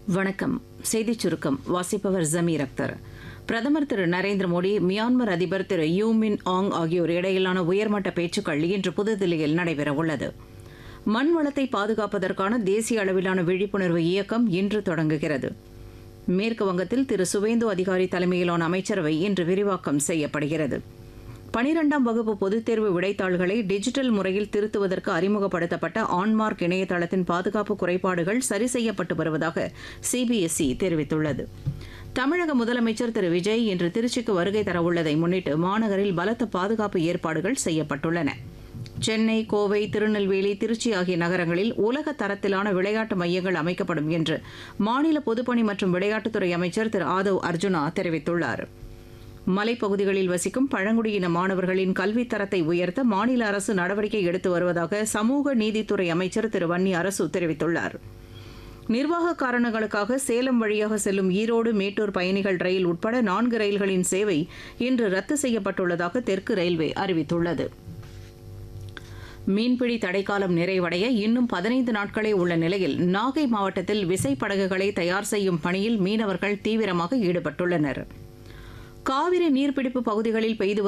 வணக்கம் செய்திச் சுருக்கம் வாசிப்பவர் ஜமீர் அக்தர் பிரதமர் திரு நரேந்திர மோடி மியான்மர் அதிபர் திரு யூ மின் ஆங் ஆகியோர் இடையிலான உயர்மட்ட பேச்சுக்கள் இன்று புதுதில்லியில் நடைபெறவுள்ளது மண் வளத்தை பாதுகாப்பதற்கான தேசிய அளவிலான விழிப்புணர்வு இயக்கம் இன்று தொடங்குகிறது மேற்கு வங்கத்தில் திரு சுவேந்து அதிகாரி தலைமையிலான அமைச்சரவை இன்று விரிவாக்கம் செய்யப்படுகிறது பனிரெண்டாம் வகுப்பு பொதுத் தேர்வு விடைத்தாள்களை டிஜிட்டல் முறையில் திருத்துவதற்கு அறிமுகப்படுத்தப்பட்ட ஆன்மார்க் இணையதளத்தின் பாதுகாப்பு குறைபாடுகள் சரி செய்யப்பட்டு வருவதாக சிபிஎஸ்இ தெரிவித்துள்ளது தமிழக முதலமைச்சர் திரு விஜய் இன்று திருச்சிக்கு வருகை தரவுள்ளதை முன்னிட்டு மாநகரில் பலத்த பாதுகாப்பு ஏற்பாடுகள் செய்யப்பட்டுள்ளன சென்னை கோவை திருநெல்வேலி திருச்சி ஆகிய நகரங்களில் உலக தரத்திலான விளையாட்டு மையங்கள் அமைக்கப்படும் என்று மாநில பொதுப்பணி மற்றும் விளையாட்டுத்துறை அமைச்சர் திரு ஆதவ் அர்ஜுனா தெரிவித்துள்ளார் மலைப்பகுதிகளில் வசிக்கும் பழங்குடியின மாணவர்களின் கல்வித் தரத்தை உயர்த்த மாநில அரசு நடவடிக்கை எடுத்து வருவதாக சமூக நீதித்துறை அமைச்சர் திரு வன்னி அரசு தெரிவித்துள்ளார் நிர்வாக காரணங்களுக்காக சேலம் வழியாக செல்லும் ஈரோடு மேட்டூர் பயணிகள் ரயில் உட்பட நான்கு ரயில்களின் சேவை இன்று ரத்து செய்யப்பட்டுள்ளதாக தெற்கு ரயில்வே அறிவித்துள்ளது மீன்பிடி தடைக்காலம் நிறைவடைய இன்னும் பதினைந்து நாட்களே உள்ள நிலையில் நாகை மாவட்டத்தில் விசைப்படகுகளை தயார் செய்யும் பணியில் மீனவர்கள் தீவிரமாக ஈடுபட்டுள்ளனர் காவிரி நீர்பிடிப்பு பகுதிகளில் பெய்து